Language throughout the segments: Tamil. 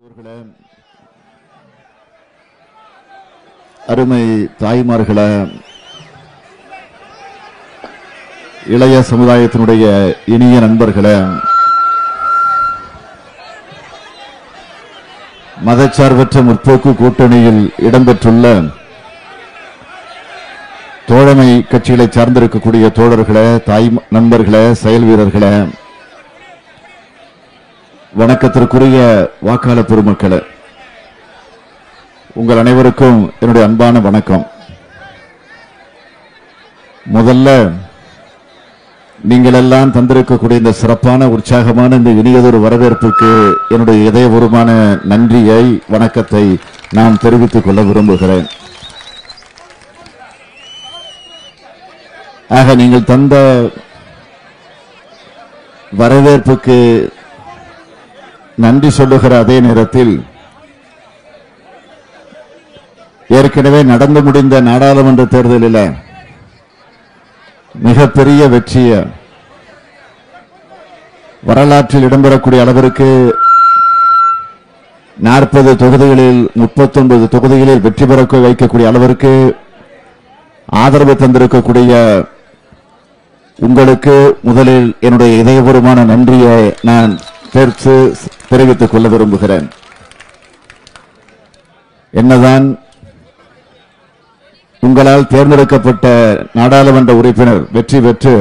அவர்களே, அருமை தாய்மார்களே இளைய சமுதாயத்தினுடைய இனிய நண்பர்களே மதச்சார்பற்ற முற்போக்கு கூட்டணியில் இடம்பெற்றுள்ள தோழமை கட்சிகளை சார்ந்திருக்கக்கூடிய தோழர்களே தாய் நண்பர்களே செயல் வீரர்களே வணக்கத்திற்குரிய வாக்காளர் பெருமக்களே உங்கள் அனைவருக்கும் என்னுடைய அன்பான வணக்கம் முதல்ல நீங்கள் எல்லாம் தந்திருக்கக்கூடிய இந்த சிறப்பான உற்சாகமான இந்த இனியதொரு வரவேற்புக்கு என்னுடைய இதயபூர்வமான நன்றியை வணக்கத்தை நான் தெரிவித்துக் கொள்ள விரும்புகிறேன் ஆக நீங்கள் தந்த வரவேற்புக்கு நன்றி சொல்லுகிற அதே நேரத்தில் ஏற்கனவே நடந்து முடிந்த நாடாளுமன்ற தேர்தலில் மிகப்பெரிய வெற்றிய வரலாற்றில் இடம்பெறக்கூடிய அளவிற்கு நாற்பது தொகுதிகளில் முப்பத்தொன்பது தொகுதிகளில் வெற்றி பெற வைக்கக்கூடிய அளவிற்கு ஆதரவு தந்திருக்கக்கூடிய உங்களுக்கு முதலில் என்னுடைய இதயபூர்வமான நன்றியை நான் சேர்த்து தெரிவித்துக் கொள்ள விரும்புகிறேன் என்னதான் உங்களால் தேர்ந்தெடுக்கப்பட்ட நாடாளுமன்ற உறுப்பினர் வெற்றி பெற்று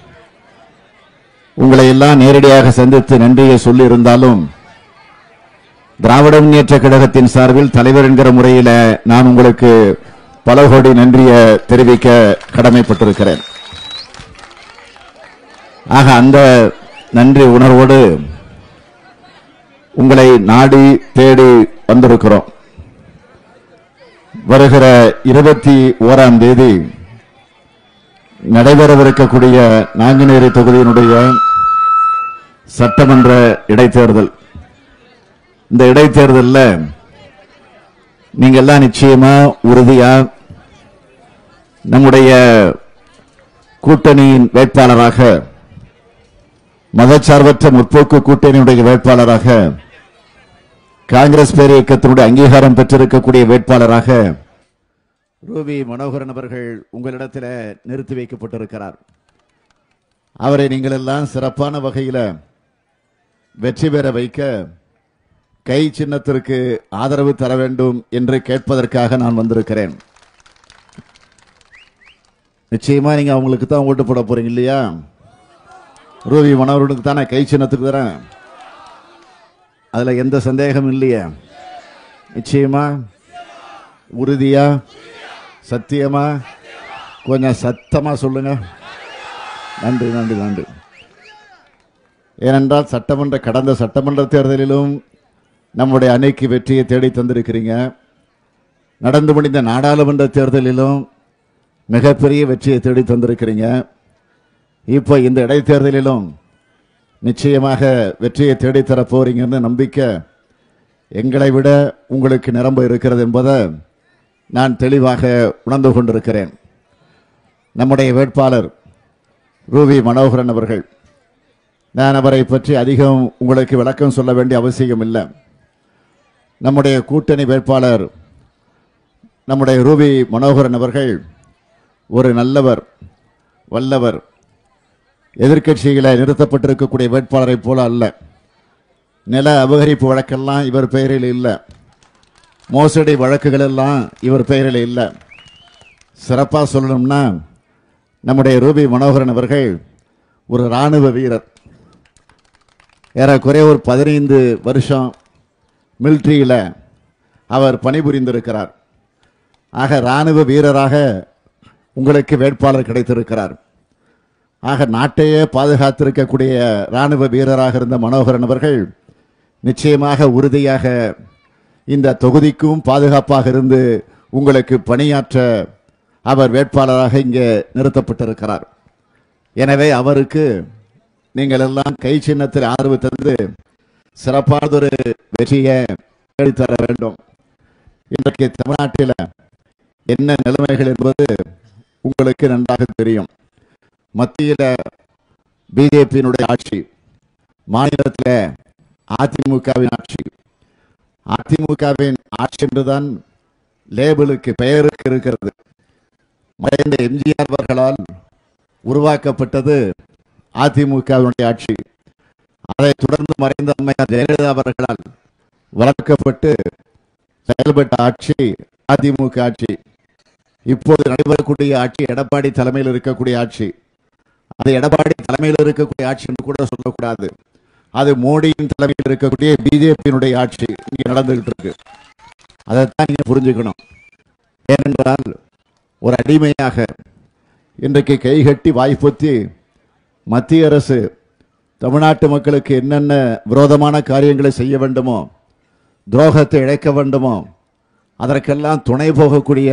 உங்களை எல்லாம் நேரடியாக சந்தித்து நன்றியை சொல்லியிருந்தாலும் திராவிட முன்னேற்ற கழகத்தின் சார்பில் தலைவர் என்கிற முறையில நான் உங்களுக்கு பல கோடி நன்றியை தெரிவிக்க கடமைப்பட்டிருக்கிறேன் ஆக அந்த நன்றி உணர்வோடு உங்களை நாடி தேடி வந்திருக்கிறோம் வருகிற இருபத்தி ஓராம் தேதி நடைபெறவிருக்கக்கூடிய நாங்குநேரி தொகுதியினுடைய சட்டமன்ற இடைத்தேர்தல் இந்த இடைத்தேர்தலில் நீங்க எல்லாம் நிச்சயமா உறுதியா நம்முடைய கூட்டணியின் வேட்பாளராக மதச்சார்பற்ற முற்போக்கு கூட்டணியுடைய வேட்பாளராக காங்கிரஸ் பேர் இயக்கத்தினுடைய அங்கீகாரம் பெற்றிருக்கக்கூடிய வேட்பாளராக ரூபி மனோகரன் அவர்கள் உங்களிடத்தில் நிறுத்தி வைக்கப்பட்டிருக்கிறார் அவரை நீங்கள் எல்லாம் சிறப்பான வகையில் வெற்றி பெற வைக்க கை சின்னத்திற்கு ஆதரவு தர வேண்டும் என்று கேட்பதற்காக நான் வந்திருக்கிறேன் நிச்சயமா நீங்க அவங்களுக்கு தான் ஓட்டு போட போறீங்க இல்லையா ரூபி மனோகரனுக்கு தான் நான் கை சின்னத்துக்கு தரேன் அதுல எந்த சந்தேகம் இல்லையே நிச்சயமா உறுதியா சத்தியமா கொஞ்சம் சத்தமா சொல்லுங்க நன்றி நன்றி நன்றி ஏனென்றால் சட்டமன்ற கடந்த சட்டமன்ற தேர்தலிலும் நம்முடைய அணைக்கு வெற்றியை தேடி தந்திருக்கிறீங்க நடந்து முடிந்த நாடாளுமன்ற தேர்தலிலும் மிகப்பெரிய வெற்றியை தேடி தந்திருக்கிறீங்க இப்போ இந்த இடைத்தேர்தலிலும் நிச்சயமாக வெற்றியை தேடித்தர போறீங்கன்னு நம்பிக்கை எங்களை விட உங்களுக்கு நிரம்ப இருக்கிறது என்பதை நான் தெளிவாக உணர்ந்து கொண்டிருக்கிறேன் நம்முடைய வேட்பாளர் ரூவி மனோகரன் அவர்கள் நான் அவரை பற்றி அதிகம் உங்களுக்கு விளக்கம் சொல்ல வேண்டிய அவசியம் இல்லை நம்முடைய கூட்டணி வேட்பாளர் நம்முடைய ரூபி மனோகரன் அவர்கள் ஒரு நல்லவர் வல்லவர் எதிர்க்கட்சிகளை நிறுத்தப்பட்டிருக்கக்கூடிய வேட்பாளரை போல அல்ல நில அபகரிப்பு வழக்கெல்லாம் இவர் பெயரில் இல்லை மோசடி வழக்குகள் எல்லாம் இவர் பெயரில் இல்லை சிறப்பாக சொல்லணும்னா நம்முடைய ரூபி மனோகரன் அவர்கள் ஒரு இராணுவ வீரர் ஏறக்குறைய ஒரு பதினைந்து வருஷம் மிலிட்ரியில் அவர் பணிபுரிந்திருக்கிறார் ஆக இராணுவ வீரராக உங்களுக்கு வேட்பாளர் கிடைத்திருக்கிறார் ஆக நாட்டையே பாதுகாத்திருக்கக்கூடிய இராணுவ வீரராக இருந்த மனோகரன் அவர்கள் நிச்சயமாக உறுதியாக இந்த தொகுதிக்கும் பாதுகாப்பாக இருந்து உங்களுக்கு பணியாற்ற அவர் வேட்பாளராக இங்கே நிறுத்தப்பட்டிருக்கிறார் எனவே அவருக்கு நீங்கள் எல்லாம் கை சின்னத்தில் ஆதரவு தந்து சிறப்பானதொரு வெற்றியை தேடித்தர வேண்டும் இன்றைக்கு தமிழ்நாட்டில் என்ன நிலைமைகள் என்பது உங்களுக்கு நன்றாக தெரியும் மத்தியில் பிஜேபியினுடைய ஆட்சி மாநிலத்தில் அதிமுகவின் ஆட்சி அதிமுகவின் ஆட்சி என்றுதான் லேபிளுக்கு பெயருக்கு இருக்கிறது மறைந்த எம்ஜிஆர் அவர்களால் உருவாக்கப்பட்டது அதிமுகவினுடைய ஆட்சி அதைத் தொடர்ந்து மறைந்த அம்மையார் ஜெயலலிதா அவர்களால் வளர்க்கப்பட்டு செயல்பட்ட ஆட்சி அதிமுக ஆட்சி இப்போது நடைபெறக்கூடிய ஆட்சி எடப்பாடி தலைமையில் இருக்கக்கூடிய ஆட்சி அது எடப்பாடி தலைமையில் இருக்கக்கூடிய ஆட்சி என்று கூட சொல்லக்கூடாது அது மோடியின் தலைமையில் இருக்கக்கூடிய பிஜேபியினுடைய ஆட்சி இங்கே நடந்துகிட்டு இருக்கு அதைத்தான் நீங்க புரிஞ்சுக்கணும் ஏனென்றால் ஒரு அடிமையாக இன்றைக்கு கைகட்டி வாய்ப்பொத்தி மத்திய அரசு தமிழ்நாட்டு மக்களுக்கு என்னென்ன விரோதமான காரியங்களை செய்ய வேண்டுமோ துரோகத்தை இழைக்க வேண்டுமோ அதற்கெல்லாம் துணை போகக்கூடிய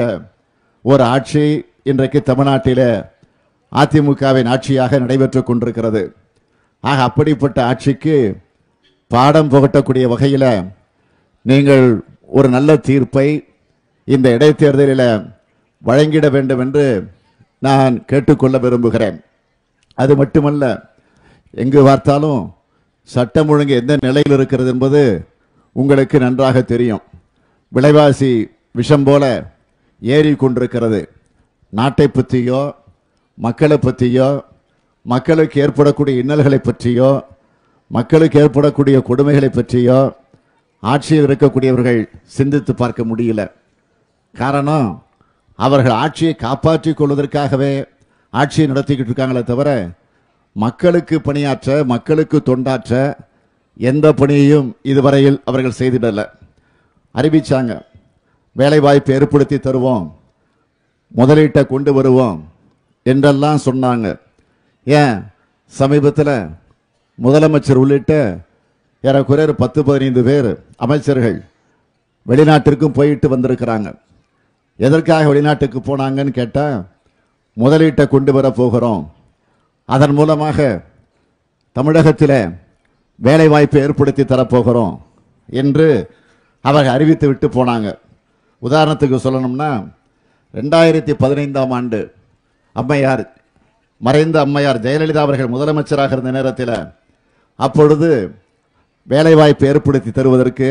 ஒரு ஆட்சி இன்றைக்கு தமிழ்நாட்டில் அதிமுகவின் ஆட்சியாக நடைபெற்றுக் கொண்டிருக்கிறது ஆக அப்படிப்பட்ட ஆட்சிக்கு பாடம் புகட்டக்கூடிய வகையில் நீங்கள் ஒரு நல்ல தீர்ப்பை இந்த இடைத்தேர்தலில் வழங்கிட வேண்டும் என்று நான் கேட்டுக்கொள்ள விரும்புகிறேன் அது மட்டுமல்ல எங்கு பார்த்தாலும் சட்டம் ஒழுங்கு எந்த நிலையில் இருக்கிறது என்பது உங்களுக்கு நன்றாக தெரியும் விலைவாசி விஷம் போல ஏறி கொண்டிருக்கிறது நாட்டை பற்றியோ மக்களை பற்றியோ மக்களுக்கு ஏற்படக்கூடிய இன்னல்களை பற்றியோ மக்களுக்கு ஏற்படக்கூடிய கொடுமைகளை பற்றியோ ஆட்சியில் இருக்கக்கூடியவர்கள் சிந்தித்து பார்க்க முடியல காரணம் அவர்கள் ஆட்சியை காப்பாற்றிக் கொள்வதற்காகவே ஆட்சியை நடத்திக்கிட்டு இருக்காங்களே தவிர மக்களுக்கு பணியாற்ற மக்களுக்கு தொண்டாற்ற எந்த பணியையும் இதுவரையில் அவர்கள் செய்திடல அறிவிச்சாங்க வேலை வாய்ப்பு ஏற்படுத்தி தருவோம் முதலீட்டை கொண்டு வருவோம் என்றெல்லாம் சொன்னாங்க ஏன் சமீபத்தில் முதலமைச்சர் உள்ளிட்ட ஏறக்குறைய ஒரு பத்து பதினைந்து பேர் அமைச்சர்கள் வெளிநாட்டிற்கும் போயிட்டு வந்திருக்கிறாங்க எதற்காக வெளிநாட்டுக்கு போனாங்கன்னு கேட்டால் முதலீட்டை கொண்டு வர போகிறோம் அதன் மூலமாக தமிழகத்தில் வேலை வாய்ப்பு ஏற்படுத்தி தரப்போகிறோம் என்று அவர்கள் அறிவித்து விட்டு போனாங்க உதாரணத்துக்கு சொல்லணும்னா ரெண்டாயிரத்தி பதினைந்தாம் ஆண்டு அம்மையார் மறைந்த அம்மையார் ஜெயலலிதா அவர்கள் முதலமைச்சராக இருந்த நேரத்தில் அப்பொழுது வேலைவாய்ப்பு ஏற்படுத்தி தருவதற்கு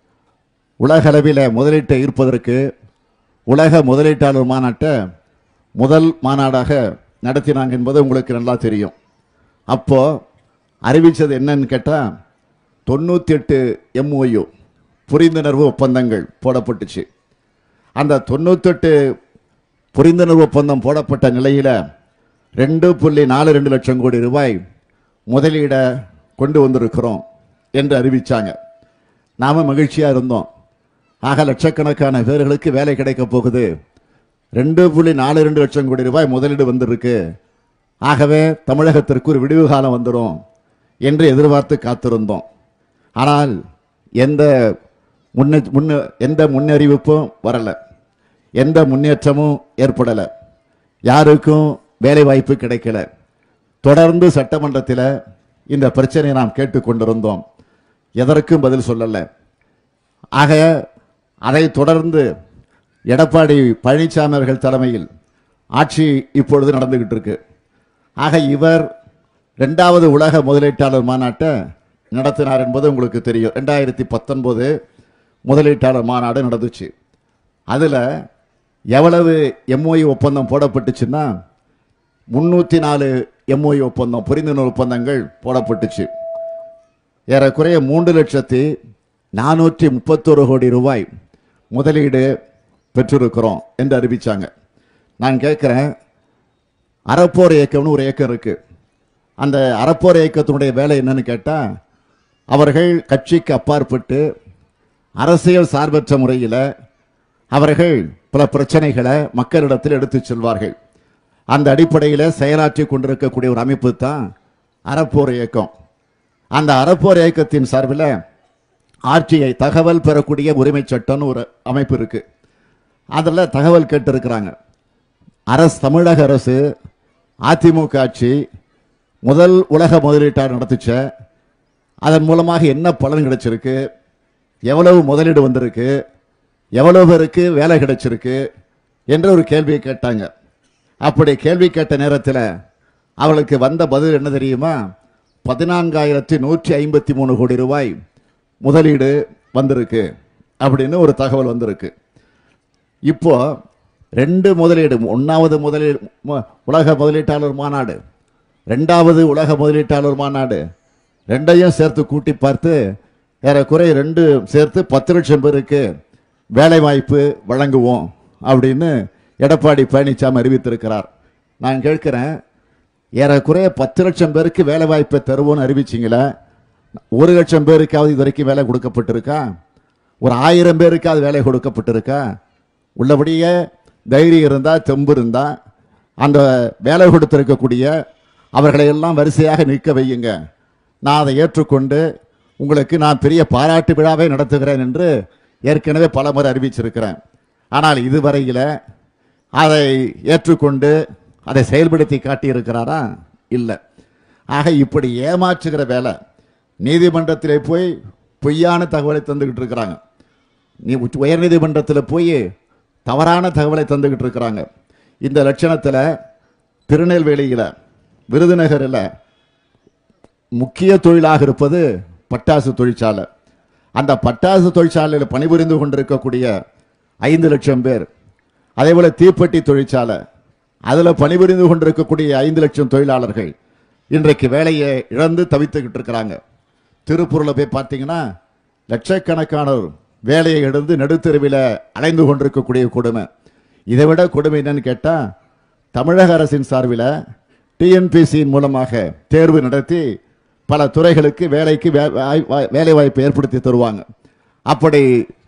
உலகளவில் முதலீட்டை ஈர்ப்பதற்கு உலக முதலீட்டாளர் மாநாட்டை முதல் மாநாடாக நடத்தினாங்க என்பது உங்களுக்கு நல்லா தெரியும் அப்போ அறிவிச்சது என்னன்னு கேட்டால் தொண்ணூற்றி எட்டு எம்ஓயு புரிந்துணர்வு ஒப்பந்தங்கள் போடப்பட்டுச்சு அந்த தொண்ணூத்தெட்டு புரிந்துணர்வு ஒப்பந்தம் போடப்பட்ட நிலையில் ரெண்டு புள்ளி நாலு ரெண்டு லட்சம் கோடி ரூபாய் முதலீட கொண்டு வந்திருக்கிறோம் என்று அறிவிச்சாங்க நாம மகிழ்ச்சியாக இருந்தோம் ஆக லட்சக்கணக்கான பேர்களுக்கு வேலை கிடைக்க போகுது ரெண்டு புள்ளி நாலு ரெண்டு லட்சம் கோடி ரூபாய் முதலீடு வந்திருக்கு ஆகவே தமிழகத்திற்கு ஒரு விடிவு காலம் வந்துடும் என்று எதிர்பார்த்து காத்திருந்தோம் ஆனால் எந்த முன்ன முன்ன எந்த முன்னறிவிப்பும் வரல எந்த முன்னேற்றமும் ஏற்படலை யாருக்கும் வேலை வாய்ப்பு கிடைக்கல தொடர்ந்து சட்டமன்றத்தில் இந்த பிரச்சனையை நாம் கேட்டுக்கொண்டிருந்தோம் எதற்கும் பதில் சொல்லலை ஆக அதை தொடர்ந்து எடப்பாடி பழனிசாமி அவர்கள் தலைமையில் ஆட்சி இப்பொழுது நடந்துகிட்டு இருக்கு ஆக இவர் ரெண்டாவது உலக முதலீட்டாளர் மாநாட்டை நடத்தினார் என்பது உங்களுக்கு தெரியும் ரெண்டாயிரத்தி பத்தொன்பது முதலீட்டாளர் மாநாடு நடந்துச்சு அதில் எவ்வளவு எம்ஓஇ ஒப்பந்தம் போடப்பட்டுச்சுன்னா முன்னூற்றி நாலு எம்ஓஇ ஒப்பந்தம் புரிந்துணர்வு ஒப்பந்தங்கள் போடப்பட்டுச்சு ஏறக்குறைய மூன்று லட்சத்தி நானூற்றி முப்பத்தொரு கோடி ரூபாய் முதலீடு பெற்றிருக்கிறோம் என்று அறிவிச்சாங்க நான் கேட்குறேன் அறப்போர் இயக்கம்னு ஒரு இயக்கம் இருக்கு அந்த அறப்போர் இயக்கத்தினுடைய வேலை என்னன்னு கேட்டால் அவர்கள் கட்சிக்கு அப்பாற்பட்டு அரசியல் சார்பற்ற முறையில் அவர்கள் பல பிரச்சனைகளை மக்களிடத்தில் எடுத்துச் செல்வார்கள் அந்த அடிப்படையில் செயலாற்றி கொண்டிருக்கக்கூடிய ஒரு அமைப்பு தான் அறப்போர் இயக்கம் அந்த அறப்போர் இயக்கத்தின் சார்பில் ஆட்சியை தகவல் பெறக்கூடிய உரிமை சட்டம்னு ஒரு அமைப்பு இருக்கு அதில் தகவல் கேட்டிருக்கிறாங்க அரசு தமிழக அரசு அதிமுக ஆட்சி முதல் உலக முதலீட்டாளர் நடத்துச்ச அதன் மூலமாக என்ன பலன் கிடைச்சிருக்கு எவ்வளவு முதலீடு வந்திருக்கு எவ்வளவு பேருக்கு வேலை கிடைச்சிருக்கு என்ற ஒரு கேள்வியை கேட்டாங்க அப்படி கேள்வி கேட்ட நேரத்தில் அவளுக்கு வந்த பதில் என்ன தெரியுமா பதினான்காயிரத்தி நூற்றி ஐம்பத்தி மூணு கோடி ரூபாய் முதலீடு வந்திருக்கு அப்படின்னு ஒரு தகவல் வந்திருக்கு இப்போ ரெண்டு முதலீடு ஒன்றாவது முதலீடு மு- உலக முதலீட்டாளர் மாநாடு ரெண்டாவது உலக முதலீட்டாளர் மாநாடு ரெண்டையும் சேர்த்து கூட்டி பார்த்து ஏறக்குறைய ரெண்டு சேர்த்து பத்து லட்சம் பேருக்கு வேலை வாய்ப்பு வழங்குவோம் அப்படின்னு எடப்பாடி பழனிசாமி அறிவித்திருக்கிறார் நான் கேட்கிறேன் ஏறக்குறைய பத்து லட்சம் பேருக்கு வேலை வாய்ப்பை தருவோம்னு அறிவிச்சிங்களே ஒரு லட்சம் பேருக்காவது இது வரைக்கும் வேலை கொடுக்கப்பட்டிருக்கா ஒரு ஆயிரம் பேருக்காவது வேலை கொடுக்கப்பட்டிருக்கா உள்ளபடியே தைரியம் இருந்தா தெம்பு இருந்தா அந்த வேலை கொடுத்திருக்கக்கூடிய அவர்களை எல்லாம் வரிசையாக நிற்க வையுங்க நான் அதை ஏற்றுக்கொண்டு உங்களுக்கு நான் பெரிய பாராட்டு விழாவை நடத்துகிறேன் என்று ஏற்கனவே பல முறை அறிவிச்சிருக்கிறேன் ஆனால் இதுவரையில் அதை ஏற்றுக்கொண்டு அதை செயல்படுத்தி காட்டியிருக்கிறாரா இல்லை ஆக இப்படி ஏமாற்றுகிற வேலை நீதிமன்றத்திலே போய் பொய்யான தகவலை தந்துக்கிட்டு இருக்கிறாங்க நீ உச்ச- உயர்நீதிமன்றத்தில் போய் தவறான தகவலை தந்துக்கிட்டு இருக்கிறாங்க இந்த லட்சணத்தில் திருநெல்வேலியில் விருதுநகரில் முக்கிய தொழிலாக இருப்பது பட்டாசு தொழிற்சாலை அந்த பட்டாசு தொழிற்சாலையில் பணிபுரிந்து கொண்டிருக்கக்கூடிய ஐந்து லட்சம் பேர் அதே போல தீப்பெட்டி தொழிற்சாலை அதில் பணிபுரிந்து கொண்டிருக்கக்கூடிய ஐந்து லட்சம் தொழிலாளர்கள் இன்றைக்கு வேலையை இழந்து தவித்துக்கிட்டு இருக்கிறாங்க திருப்பூரில் போய் பார்த்தீங்கன்னா லட்சக்கணக்கானோர் வேலையை இழந்து நடுத்தெருவில் அலைந்து கொண்டிருக்கக்கூடிய கொடுமை இதை விட கொடுமை என்னன்னு கேட்டால் தமிழக அரசின் சார்பில் டிஎன்பிசியின் மூலமாக தேர்வு நடத்தி பல துறைகளுக்கு வேலைக்கு வே- வாய்- வாய்- வேலை வாய்ப்பை ஏற்படுத்தி தருவாங்க அப்படி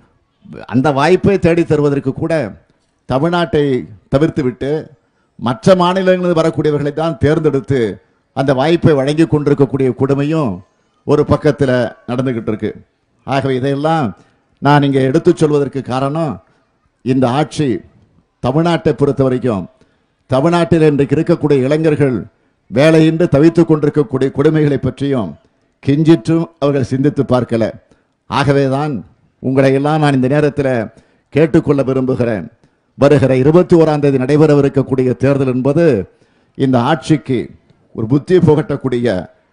அந்த வாய்ப்பை தேடி தருவதற்கு கூட தமிழ்நாட்டை தவிர்த்துவிட்டு மற்ற மாநிலங்களில் வரக்கூடியவர்களை தான் தேர்ந்தெடுத்து அந்த வாய்ப்பை வழங்கி கொண்டிருக்கக்கூடிய கொடுமையும் ஒரு பக்கத்தில் நடந்துகிட்டு இருக்கு ஆகவே இதையெல்லாம் நான் இங்கே எடுத்துச் சொல்வதற்கு காரணம் இந்த ஆட்சி தமிழ்நாட்டை பொறுத்த வரைக்கும் தமிழ்நாட்டில் இன்றைக்கு இருக்கக்கூடிய இளைஞர்கள் வேலையின்றி தவித்துக் கொண்டிருக்கக்கூடிய கொடுமைகளை பற்றியும் கிஞ்சிற்றும் அவர்கள் சிந்தித்து பார்க்கல ஆகவேதான் உங்களை எல்லாம் நான் இந்த நேரத்தில் கேட்டுக்கொள்ள விரும்புகிறேன் வருகிற இருபத்தி ஓராம் தேதி நடைபெறவிருக்கக்கூடிய தேர்தல் என்பது இந்த ஆட்சிக்கு ஒரு புத்தி புகட்டக்கூடிய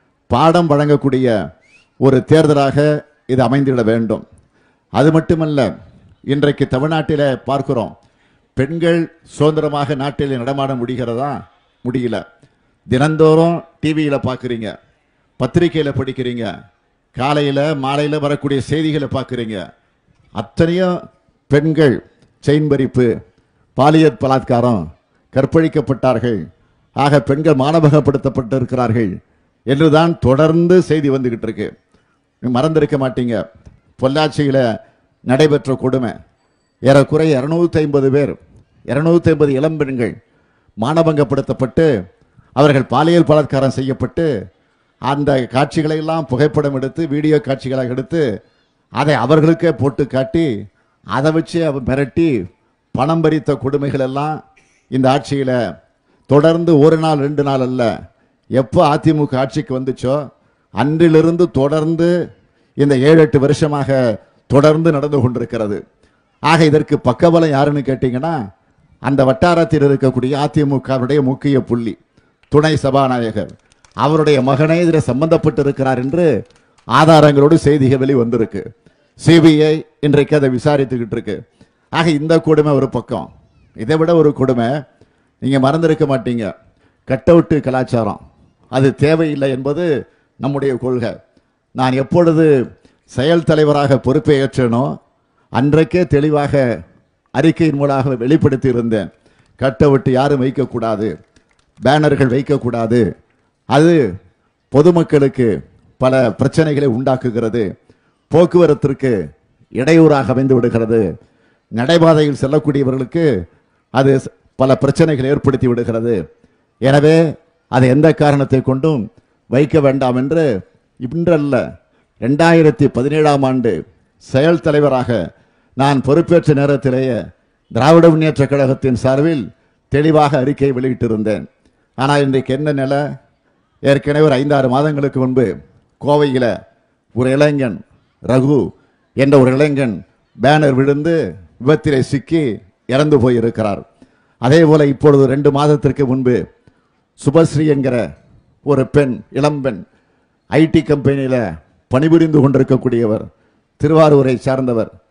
பாடம் வழங்கக்கூடிய ஒரு தேர்தலாக இது அமைந்திட வேண்டும் அது மட்டுமல்ல இன்றைக்கு தமிழ்நாட்டில் பார்க்கிறோம் பெண்கள் சுதந்திரமாக நாட்டில் நடமாட முடிகிறதா முடியல தினந்தோறும் டிவியில் பார்க்குறீங்க பத்திரிக்கையில் படிக்கிறீங்க காலையில் மாலையில் வரக்கூடிய செய்திகளை பார்க்குறீங்க அத்தனையும் பெண்கள் செயின் பறிப்பு பாலியல் பலாத்காரம் கற்பழிக்கப்பட்டார்கள் ஆக பெண்கள் மானபகப்படுத்தப்பட்டிருக்கிறார்கள் என்றுதான் தொடர்ந்து செய்தி வந்துகிட்டு இருக்கு நீங்க மறந்திருக்க மாட்டீங்க பொள்ளாச்சியில் நடைபெற்ற கொடுமை ஏறக்குறைய இருநூத்தி ஐம்பது பேர் இருநூத்தி ஐம்பது இளம்பெண்கள் மானபங்கப்படுத்தப்பட்டு அவர்கள் பாலியல் பலாத்காரம் செய்யப்பட்டு அந்த காட்சிகளை எல்லாம் புகைப்படம் எடுத்து வீடியோ காட்சிகளாக எடுத்து அதை அவர்களுக்கே போட்டு காட்டி அதை வச்சு அவ மிரட்டி பணம் பறித்த கொடுமைகள் எல்லாம் இந்த ஆட்சியில் தொடர்ந்து ஒரு நாள் ரெண்டு நாள் அல்ல எப்போ அதிமுக ஆட்சிக்கு வந்துச்சோ அன்றிலிருந்து தொடர்ந்து இந்த ஏழு எட்டு வருஷமாக தொடர்ந்து நடந்து கொண்டிருக்கிறது ஆக இதற்கு பக்கபலம் யாருன்னு கேட்டீங்கன்னா அந்த வட்டாரத்தில் இருக்கக்கூடிய அதிமுகவுடைய முக்கிய புள்ளி துணை சபாநாயகர் அவருடைய மகனே இதில் சம்பந்தப்பட்டிருக்கிறார் என்று ஆதாரங்களோடு செய்திகள் வெளி வந்திருக்கு சிபிஐ இன்றைக்கு அதை விசாரித்துக்கிட்டு இருக்கு ஆக இந்த கொடுமை ஒரு பக்கம் இதை விட ஒரு கொடுமை நீங்க மறந்திருக்க மாட்டீங்க கட் அவுட்டு கலாச்சாரம் அது தேவையில்லை என்பது நம்முடைய கொள்கை நான் எப்பொழுது செயல் தலைவராக பொறுப்பை ஏற்றேனோ அன்றைக்கே தெளிவாக அறிக்கையின் மூலமாக வெளிப்படுத்தி இருந்தேன் கட் அவுட்டு யாரும் வைக்கக்கூடாது பேனர்கள் வைக்கக்கூடாது அது பொதுமக்களுக்கு பல பிரச்சனைகளை உண்டாக்குகிறது போக்குவரத்திற்கு இடையூறாக அமைந்து விடுகிறது நடைபாதையில் செல்லக்கூடியவர்களுக்கு அது ஸ்- பல பிரச்சனைகளை ஏற்படுத்தி விடுகிறது எனவே அதை எந்த காரணத்தை கொண்டும் வைக்க வேண்டாம் என்று இன்றல்ல ரெண்டாயிரத்தி பதினேழாம் ஆண்டு செயல் தலைவராக நான் பொறுப்பேற்ற நேரத்திலேயே திராவிட முன்னேற்ற கழகத்தின் சார்பில் தெளிவாக அறிக்கை வெளியிட்டிருந்தேன் ஆனால் இன்றைக்கு என்ன நிலை ஏற்கனவே ஒரு ஐந்தாறு மாதங்களுக்கு முன்பு கோவையில் ஒரு இளைஞன் ரகு என்ற ஒரு இளைஞன் பேனர் விழுந்து விபத்திலே சிக்கி இறந்து போயிருக்கிறார் அதே போல இப்பொழுது ரெண்டு மாதத்திற்கு முன்பு சுபஸ்ரீ என்கிற ஒரு பெண் இளம்பெண் ஐடி கம்பெனியில் பணிபுரிந்து கொண்டிருக்கக்கூடியவர் திருவாரூரை சார்ந்தவர்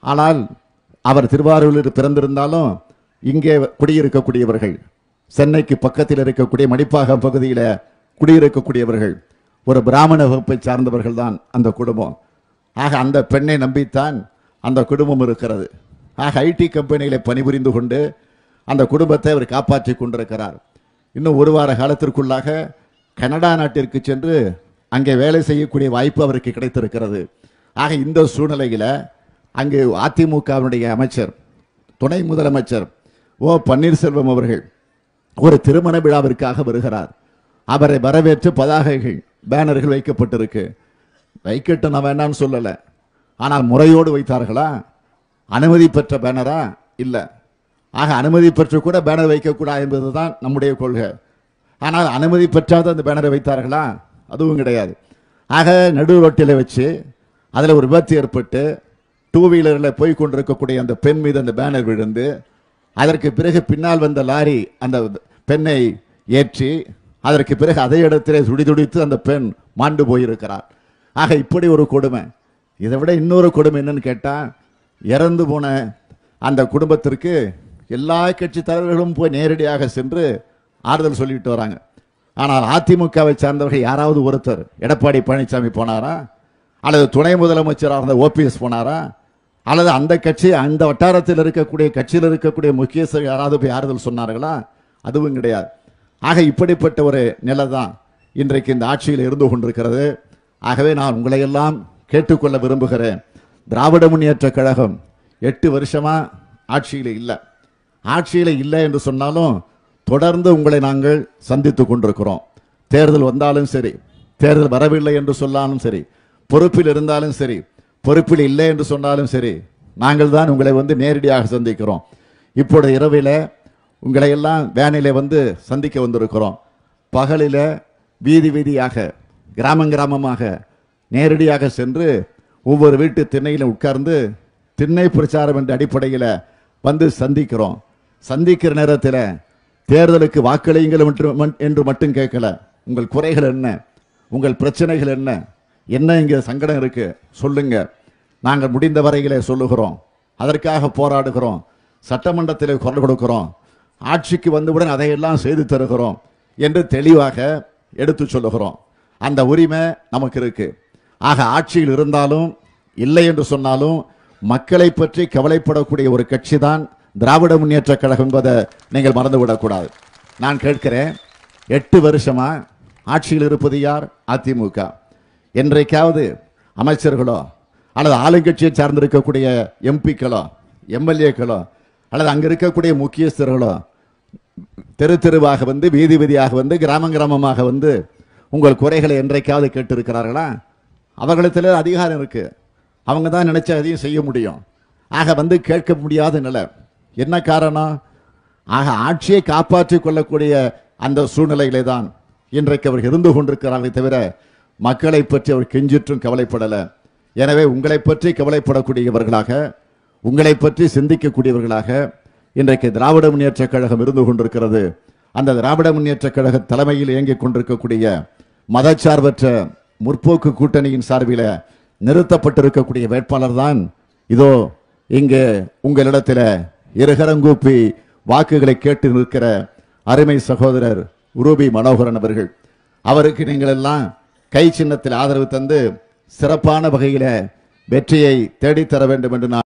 ஆனால் அவர் திருவாரூரில் பிறந்திருந்தாலும் இங்கே குடியிருக்கக்கூடியவர்கள் சென்னைக்கு பக்கத்தில் இருக்கக்கூடிய மணிப்பாகம் பகுதியில் குடியிருக்கக்கூடியவர்கள் ஒரு பிராமண வகுப்பை சார்ந்தவர்கள் தான் அந்த குடும்பம் ஆக அந்த பெண்ணை நம்பித்தான் அந்த குடும்பம் இருக்கிறது ஆக ஐடி கம்பெனியில பணிபுரிந்து கொண்டு அந்த குடும்பத்தை அவர் காப்பாற்றி கொண்டிருக்கிறார் இன்னும் ஒரு வார காலத்திற்குள்ளாக கனடா நாட்டிற்கு சென்று அங்கே வேலை செய்யக்கூடிய வாய்ப்பு அவருக்கு கிடைத்திருக்கிறது ஆக இந்த சூழ்நிலையில் அங்கு அதிமுகவினுடைய அமைச்சர் துணை முதலமைச்சர் ஓ பன்னீர்செல்வம் அவர்கள் ஒரு திருமண விழாவிற்காக வருகிறார் அவரை வரவேற்று பதாகைகள் பேனர்கள் வைக்கப்பட்டிருக்கு வைக்கட்டும் நான் வேண்டாம்னு சொல்லல ஆனால் முறையோடு வைத்தார்களா அனுமதி பெற்ற பேனரா இல்ல ஆக அனுமதி பெற்று கூட பேனர் வைக்கக்கூடாது என்பதுதான் நம்முடைய கொள்கை ஆனால் அனுமதி பெற்றாத அந்த பேனரை வைத்தார்களா அதுவும் கிடையாது ஆக நடு ரோட்டில் வச்சு அதில் ஒரு விபத்து ஏற்பட்டு டூ வீலரில் போய் கொண்டிருக்கக்கூடிய அந்த பெண் மீது அந்த பேனர் விழுந்து அதற்கு பிறகு பின்னால் வந்த லாரி அந்த பெண்ணை ஏற்றி அதற்கு பிறகு அதே இடத்திலே துடிதுடித்து அந்த பெண் மாண்டு போயிருக்கிறார் ஆக இப்படி ஒரு கொடுமை இதை விட இன்னொரு கொடுமை என்னன்னு கேட்டா இறந்து போன அந்த குடும்பத்திற்கு எல்லா கட்சி தலைவர்களும் போய் நேரடியாக சென்று ஆறுதல் சொல்லிட்டு வராங்க ஆனால் அதிமுகவை சார்ந்தவர்கள் யாராவது ஒருத்தர் எடப்பாடி பழனிசாமி போனாரா அல்லது துணை முதலமைச்சராக இருந்த ஓபிஎஸ் போனாரா அல்லது அந்த கட்சி அந்த வட்டாரத்தில் இருக்கக்கூடிய கட்சியில் இருக்கக்கூடிய முக்கியஸ்தர் யாராவது போய் ஆறுதல் சொன்னார்களா அதுவும் கிடையாது ஆக இப்படிப்பட்ட ஒரு நிலை தான் இன்றைக்கு இந்த ஆட்சியில் இருந்து கொண்டிருக்கிறது ஆகவே நான் உங்களை எல்லாம் கேட்டுக்கொள்ள விரும்புகிறேன் திராவிட முன்னேற்ற கழகம் எட்டு வருஷமா ஆட்சியில் இல்லை ஆட்சியில் இல்லை என்று சொன்னாலும் தொடர்ந்து உங்களை நாங்கள் சந்தித்துக் கொண்டிருக்கிறோம் தேர்தல் வந்தாலும் சரி தேர்தல் வரவில்லை என்று சொன்னாலும் சரி பொறுப்பில் இருந்தாலும் சரி பொறுப்பில் இல்லை என்று சொன்னாலும் சரி நாங்கள் தான் உங்களை வந்து நேரடியாக சந்திக்கிறோம் இப்பொழுது இரவில உங்களை எல்லாம் வேனிலே வந்து சந்திக்க வந்திருக்கிறோம் பகலில வீதி வீதியாக கிராமம் கிராமமாக நேரடியாக சென்று ஒவ்வொரு வீட்டு திண்ணையிலும் உட்கார்ந்து திண்ணை பிரச்சாரம் என்ற அடிப்படையில் வந்து சந்திக்கிறோம் சந்திக்கிற நேரத்தில் தேர்தலுக்கு வாக்களியுங்கள் என்று மட்- என்று மட்டும் கேட்கல உங்கள் குறைகள் என்ன உங்கள் பிரச்சனைகள் என்ன என்ன இங்க சங்கடம் இருக்கு சொல்லுங்க நாங்கள் முடிந்த வரையிலே சொல்லுகிறோம் அதற்காக போராடுகிறோம் சட்டமன்றத்தில் குரல் கொடுக்கிறோம் ஆட்சிக்கு வந்தவுடன் அதையெல்லாம் செய்து தருகிறோம் என்று தெளிவாக எடுத்து சொல்லுகிறோம் அந்த உரிமை நமக்கு இருக்கு ஆக ஆட்சியில் இருந்தாலும் இல்லை என்று சொன்னாலும் மக்களை பற்றி கவலைப்படக்கூடிய ஒரு கட்சி தான் திராவிட முன்னேற்ற கழகம் என்பதை நீங்கள் மறந்துவிடக்கூடாது நான் கேட்கிறேன் எட்டு வருஷமா ஆட்சியில் இருப்பது யார் அதிமுக என்றைக்காவது அமைச்சர்களோ அல்லது ஆளுங்கட்சியை சார்ந்திருக்கக்கூடிய எம்பிக்களோ எம்எல்ஏக்களோ அல்லது அங்க இருக்கக்கூடிய முக்கியஸ்தர்களோ தெரு தெருவாக வந்து வீதி வீதியாக வந்து கிராமம் கிராமமாக வந்து உங்கள் குறைகளை என்றைக்காவது கேட்டிருக்கிறார்களா அவர்களிடத்தில் அதிகாரம் இருக்கு அவங்க தான் நினைச்ச அதையும் செய்ய முடியும் ஆக வந்து கேட்க முடியாத நிலை என்ன காரணம் ஆக ஆட்சியை காப்பாற்றிக் கொள்ளக்கூடிய அந்த சூழ்நிலையிலே தான் இன்றைக்கு அவர் இருந்து கொண்டிருக்கிறார்களே தவிர மக்களை பற்றி அவர் கெஞ்சிற்றும் கவலைப்படல எனவே உங்களை பற்றி கவலைப்படக்கூடியவர்களாக உங்களை பற்றி சிந்திக்கக்கூடியவர்களாக இன்றைக்கு திராவிட முன்னேற்ற கழகம் இருந்து கொண்டிருக்கிறது அந்த திராவிட முன்னேற்ற கழக தலைமையில் இயங்கிக் கொண்டிருக்கக்கூடிய மதச்சார்பற்ற முற்போக்கு கூட்டணியின் சார்பில் நிறுத்தப்பட்டிருக்கக்கூடிய வேட்பாளர் தான் இதோ இங்கே உங்களிடத்தில் இருகரங்கூப்பி வாக்குகளை கேட்டு நிற்கிற அருமை சகோதரர் ரூபி மனோகரன் அவர்கள் அவருக்கு நீங்கள் எல்லாம் கை சின்னத்தில் ஆதரவு தந்து சிறப்பான வகையில வெற்றியை தேடித்தர வேண்டும் என்று நான்